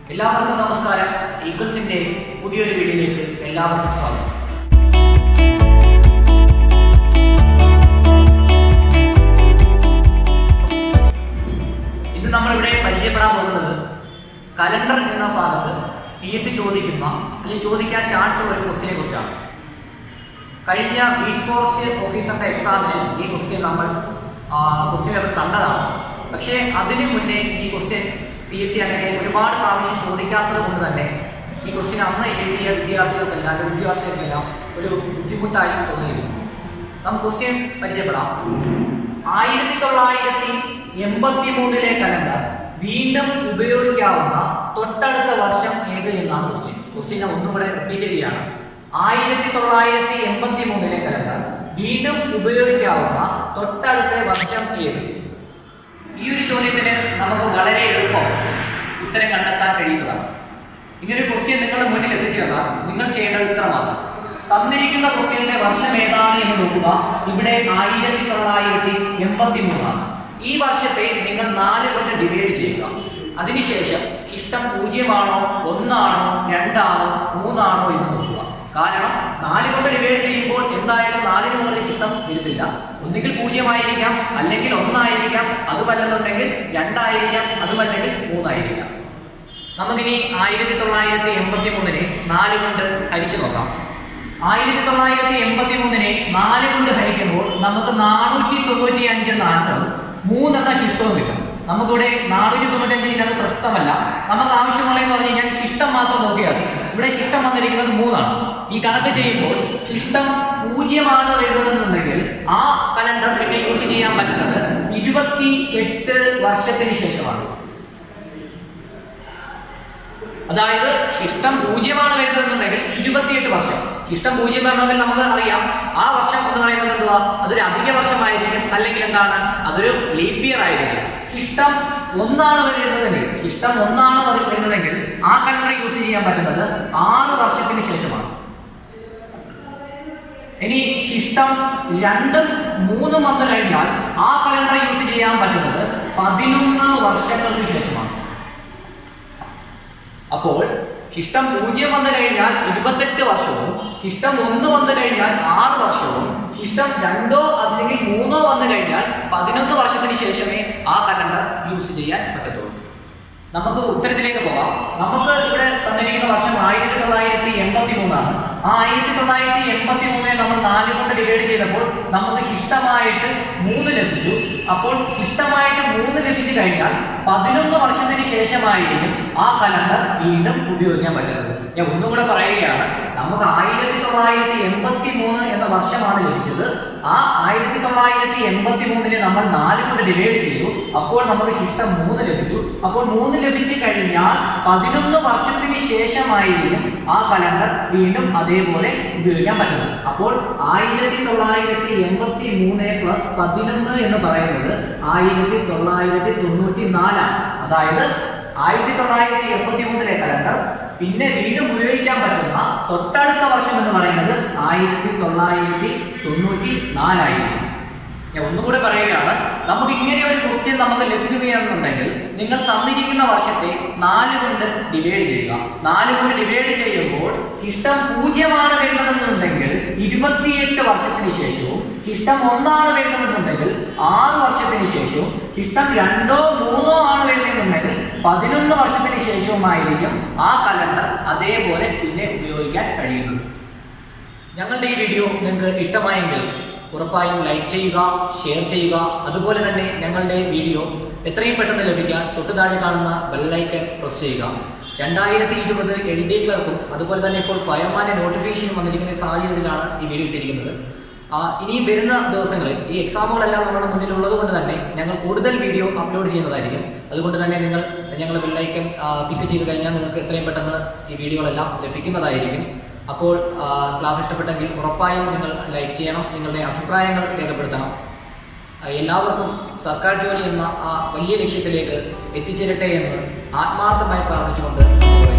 എല്ലാവർക്കും നമസ്കാരം ഈഗിൾസിന്റെ പുതിയൊരു വീഡിയോയിലേക്ക് എല്ലാവർക്കും സ്വാഗതം ഇന്ന് നമ്മളിവിടെ പരിചയപ്പെടാൻ പോകുന്നത് കലണ്ടർ എന്ന ഭാഗത്ത് പി എസ് സി ചോദിക്കുന്ന അല്ലെങ്കിൽ ചോദിക്കാൻ ചാൻസ് ഉള്ള ഒരു ക്വസ്റ്റിനെ കുറിച്ചാണ് കഴിഞ്ഞ ബീറ്റ് ഫോറസ്റ്റ് ഓഫീസറിന്റെ എക്സാമിന് ഈ ക്വസ്റ്റ്യൻ നമ്മൾ ക്വസ്റ്റ്യൻ പേപ്പർ കണ്ടതാണ് പക്ഷേ അതിന് മുന്നേ ഈ ക്വസ്റ്റ്യൻ പി എസ് സി അങ്ങനെ ഒരുപാട് പ്രാവശ്യം ചോദിക്കാത്തത് കൊണ്ട് തന്നെ ഈ ക്വസ്റ്റ്യൻ അന്ന് എഴുതിയ വിദ്യാർത്ഥികൾക്കെല്ലാം അല്ലെങ്കിൽ വിദ്യാർത്ഥികൾക്കെല്ലാം ഒരു ബുദ്ധിമുട്ടായി തോന്നിയിരുന്നു നമുക്ക് ക്വസ്റ്റ്യൻ പരിചയപ്പെടാം ആയിരത്തി തൊള്ളായിരത്തി എൺപത്തി മൂന്നിലെ കലണ്ടർ വീണ്ടും ഉപയോഗിക്കാവുന്ന തൊട്ടടുത്ത വർഷം ഏത് എന്നാണ് ക്വസ്റ്റ്യൻ ക്വസ്റ്റ്യൻ ഞാൻ ഒന്നും കൂടെ റിപ്പീറ്റ് ചെയ്യുകയാണ് ആയിരത്തി തൊള്ളായിരത്തി എൺപത്തി മൂന്നിലെ കലണ്ടർ വീണ്ടും ഉപയോഗിക്കാവുന്ന തൊട്ടടുത്ത വർഷം ഏത് ഈ ഒരു ചോദ്യത്തിന് നമുക്ക് വളരെ എളുപ്പം ഉത്തരം കണ്ടെത്താൻ കഴിയുന്നതാണ് ഇങ്ങനെ ഒരു ക്വസ്റ്റ്യൻ നിങ്ങളുടെ മുന്നിൽ എത്തിച്ചേർന്നാൽ നിങ്ങൾ ചെയ്യേണ്ടത് ഇത്ര മാത്രം തന്നിരിക്കുന്ന ക്വസ്റ്റ്യന്റെ വർഷം ഏതാണ് എന്ന് നോക്കുക ഇവിടെ ആയിരത്തി തൊള്ളായിരത്തി എൺപത്തി മൂന്നാണ് ഈ വർഷത്തെ നിങ്ങൾ നാല് കൊണ്ട് ഡിവൈഡ് ചെയ്യുക അതിനുശേഷം ശിഷ്ടം പൂജ്യമാണോ ഒന്നാണോ രണ്ടാണോ മൂന്നാണോ എന്ന് നോക്കുക കാരണം നാല് കൊണ്ട് ഡിവൈഡ് ചെയ്യുമ്പോൾ എന്തായാലും നാലിന് മുകളിൽ ശിഷ്ടം വരുന്നില്ല ഒന്നുകിൽ പൂജ്യമായിരിക്കാം അല്ലെങ്കിൽ ഒന്നായിരിക്കാം അതുമല്ലെന്നുണ്ടെങ്കിൽ രണ്ടായിരിക്കാം അതുമല്ലെങ്കിൽ മൂന്നായിരിക്കാം നമുക്കിനി ആയിരത്തി തൊള്ളായിരത്തി എൺപത്തി മൂന്നിനെ നാല് കൊണ്ട് ഹരിച്ചു നോക്കാം ആയിരത്തി തൊള്ളായിരത്തി എൺപത്തി മൂന്നിനെ നാല് കൊണ്ട് ഹരിക്കുമ്പോൾ നമുക്ക് നാനൂറ്റി തൊണ്ണൂറ്റി അഞ്ച് എന്ന ആൻസറും മൂന്നെന്ന ശിഷ്ടവും കിട്ടും നമുക്കിവിടെ നാനൂറ്റി തൊണ്ണൂറ്റി അഞ്ച് ഇതിനകത്ത് പ്രശ്നമല്ല നമുക്ക് ആവശ്യമുള്ളതെന്ന് പറഞ്ഞു കഴിഞ്ഞാൽ ശിഷ്ടം മാത്രം നോക്കിയാൽ മതി ഇവിടെ ശിഷ്ടം വന്നിരിക്കുന്നത് മൂന്നാണ് ഈ കണക്ക് ചെയ്യുമ്പോൾ ശിഷ്ടം പൂജ്യമാണ് വരുന്നതെന്നുണ്ടെങ്കിൽ ആ കലണ്ടർ പിന്നെ യൂസ് ചെയ്യാൻ പറ്റുന്നത് ഇരുപത്തി എട്ട് വർഷത്തിന് ശേഷമാണ് അതായത് ശിഷ്ടം പൂജ്യമാണ് വരുന്നതെന്നുണ്ടെങ്കിൽ ഇരുപത്തിയെട്ട് വർഷം ശിഷ്ടം പൂജ്യം വരണമെങ്കിൽ നമുക്ക് അറിയാം ആ വർഷം എന്ന് പറയുന്നത് എന്തുവാ അതൊരു അധിക വർഷമായിരിക്കും അല്ലെങ്കിൽ എന്താണ് അതൊരു ലീപ് ഇയർ ആയിരിക്കും ശിഷ്ടം ഒന്നാണ് വരുന്നതെങ്കിൽ ശിഷ്ടം ഒന്നാണ് വരുന്നതെങ്കിൽ ആ കലണ്ടർ യൂസ് ചെയ്യാൻ പറ്റുന്നത് ആറ് വർഷത്തിന് ശേഷമാണ് ഇനി ശിഷ്ടം രണ്ടും മൂന്നും വന്നു കഴിഞ്ഞാൽ ആ കലണ്ടർ യൂസ് ചെയ്യാൻ പറ്റുന്നത് പതിനൊന്ന് വർഷങ്ങൾക്ക് ശേഷമാണ് അപ്പോൾ ശിഷ്ടം പൂജ്യം വന്നു കഴിഞ്ഞാൽ ഇരുപത്തെട്ട് വർഷവും ശിഷ്ടം ഒന്ന് വന്നു കഴിഞ്ഞാൽ ആറ് വർഷവും ശിഷ്ടം രണ്ടോ അല്ലെങ്കിൽ മൂന്നോ വന്നു കഴിഞ്ഞാൽ പതിനൊന്ന് വർഷത്തിന് ശേഷമേ ആ കലണ്ടർ യൂസ് ചെയ്യാൻ പറ്റത്തുള്ളൂ നമുക്ക് ഉത്തരത്തിലേക്ക് പോകാം നമുക്ക് ഇവിടെ തന്നിരിക്കുന്ന വർഷം ആയിരത്തി തൊള്ളായിരത്തി എൺപത്തി മൂന്നാണ് ആ ആയിരത്തി തൊള്ളായിരത്തി എൺപത്തി മൂന്നിനെ നമ്മൾ നാല് കൊണ്ട് ഡിവൈഡ് ചെയ്തപ്പോൾ നമുക്ക് ശിഷ്ടമായിട്ട് മൂന്ന് ലഭിച്ചു അപ്പോൾ ശിഷ്ടമായിട്ട് മൂന്ന് ലഭിച്ചു കഴിഞ്ഞാൽ പതിനൊന്ന് വർഷത്തിന് ശേഷമായിരിക്കും ആ കലണ്ടർ വീണ്ടും ഉപയോഗിക്കാൻ പറ്റുന്നത് ഞാൻ ഒന്നും കൂടെ പറയുകയാണ് നമുക്ക് ആയിരത്തി തൊള്ളായിരത്തി എൺപത്തി മൂന്ന് എന്ന വർഷമാണ് ലഭിച്ചത് ആ ആയിരത്തി തൊള്ളായിരത്തി എൺപത്തി മൂന്നിനെ നമ്മൾ നാല് കൊണ്ട് ഡിവൈഡ് ചെയ്തു അപ്പോൾ നമുക്ക് ശിഷ്ടം മൂന്ന് ലഭിച്ചു അപ്പോൾ മൂന്ന് ലഭിച്ചു കഴിഞ്ഞാൽ പതിനൊന്ന് വർഷത്തിന് ശേഷമായിരിക്കും ആ കലണ്ടർ വീണ്ടും അതേപോലെ ഉപയോഗിക്കാൻ പറ്റുന്നത് അപ്പോൾ ആയിരത്തി തൊള്ളായിരത്തി എൺപത്തി മൂന്ന് പ്ലസ് പതിനൊന്ന് എന്ന് പറയുന്നത് ആയിരത്തി തൊള്ളായിരത്തി തൊണ്ണൂറ്റി നാലാണ് അതായത് ആയിരത്തി തൊള്ളായിരത്തി എൺപത്തി മൂന്നിലെ കലണ്ടർ പിന്നെ വീണ്ടും ഉപയോഗിക്കാൻ പറ്റുന്ന തൊട്ടടുത്ത വർഷം എന്ന് പറയുന്നത് ആയിരത്തി തൊള്ളായിരത്തി തൊണ്ണൂറ്റി നാലായിരിക്കും ഞാൻ ഒന്നുകൂടെ പറയുകയാണ് നമുക്ക് ഇങ്ങനെ ഒരു ക്വസ്റ്റ്യൻ നമുക്ക് ലഭിക്കുകയാണെന്നുണ്ടെങ്കിൽ നിങ്ങൾ തന്നിരിക്കുന്ന വർഷത്തെ നാല് കൊണ്ട് ഡിവൈഡ് ചെയ്യുക നാല് കൊണ്ട് ഡിവൈഡ് ചെയ്യുമ്പോൾ ശിഷ്ടം പൂജ്യമാണ് വരുന്നതെന്നുണ്ടെങ്കിൽ ഇരുപത്തിയെട്ട് വർഷത്തിന് ശേഷവും ശിഷ്ടം ഒന്നാണ് വരുന്നതെന്നുണ്ടെങ്കിൽ ആറ് വർഷത്തിന് ശേഷവും ശിഷ്ടം രണ്ടോ മൂന്നോ ആണ് വരുന്നതെന്നുണ്ടെങ്കിൽ പതിനൊന്ന് വർഷത്തിന് ശേഷവുമായിരിക്കും ആ കലണ്ടർ അതേപോലെ പിന്നെ ഉപയോഗിക്കാൻ കഴിയുന്നത് ഞങ്ങളുടെ ഈ വീഡിയോ നിങ്ങൾക്ക് ഇഷ്ടമായെങ്കിൽ ഉറപ്പായും ലൈക്ക് ചെയ്യുക ഷെയർ ചെയ്യുക അതുപോലെ തന്നെ ഞങ്ങളുടെ വീഡിയോ എത്രയും പെട്ടെന്ന് ലഭിക്കാൻ തൊട്ടു താഴെ കാണുന്ന ബെല്ലൈക്കൺ പ്രസ് ചെയ്യുക രണ്ടായിരത്തി ഇരുപത് എൽ ഡി ക്ലർക്കും അതുപോലെ തന്നെ ഇപ്പോൾ ഫയർമാന്റെ നോട്ടിഫിക്കേഷൻ വന്നിരിക്കുന്ന സാഹചര്യത്തിലാണ് ഈ വീഡിയോ ഇട്ടിരിക്കുന്നത് ആ, ഇനിയും വരുന്ന ദിവസങ്ങളിൽ ഈ എക്സാമുകളെല്ലാം നമ്മുടെ മുന്നിലുള്ളത് കൊണ്ട് തന്നെ ഞങ്ങൾ കൂടുതൽ വീഡിയോ അപ്ലോഡ് ചെയ്യുന്നതായിരിക്കും അതുകൊണ്ട് തന്നെ നിങ്ങൾ ഞങ്ങൾ ബെല്ലൈക്കൺ ക്ലിക്ക് ചെയ്ത് കഴിഞ്ഞാൽ നിങ്ങൾക്ക് എത്രയും പെട്ടെന്ന് ഈ വീഡിയോകളെല്ലാം ലഭിക്കുന്നതായിരിക്കും അപ്പോൾ ആ, ക്ലാസ് ഇഷ്ടപ്പെട്ടെങ്കിൽ ഉറപ്പായും നിങ്ങൾ ലൈക്ക് ചെയ്യണം നിങ്ങളുടെ അഭിപ്രായങ്ങൾ രേഖപ്പെടുത്തണം ആ, എല്ലാവർക്കും സർക്കാർ ജോലി എന്ന ആ വലിയ ലക്ഷ്യത്തിലേക്ക് എത്തിച്ചേരട്ടെ എന്ന് ആത്മാർത്ഥമായി പ്രാർത്ഥിച്ചുകൊണ്ട് നമുക്ക്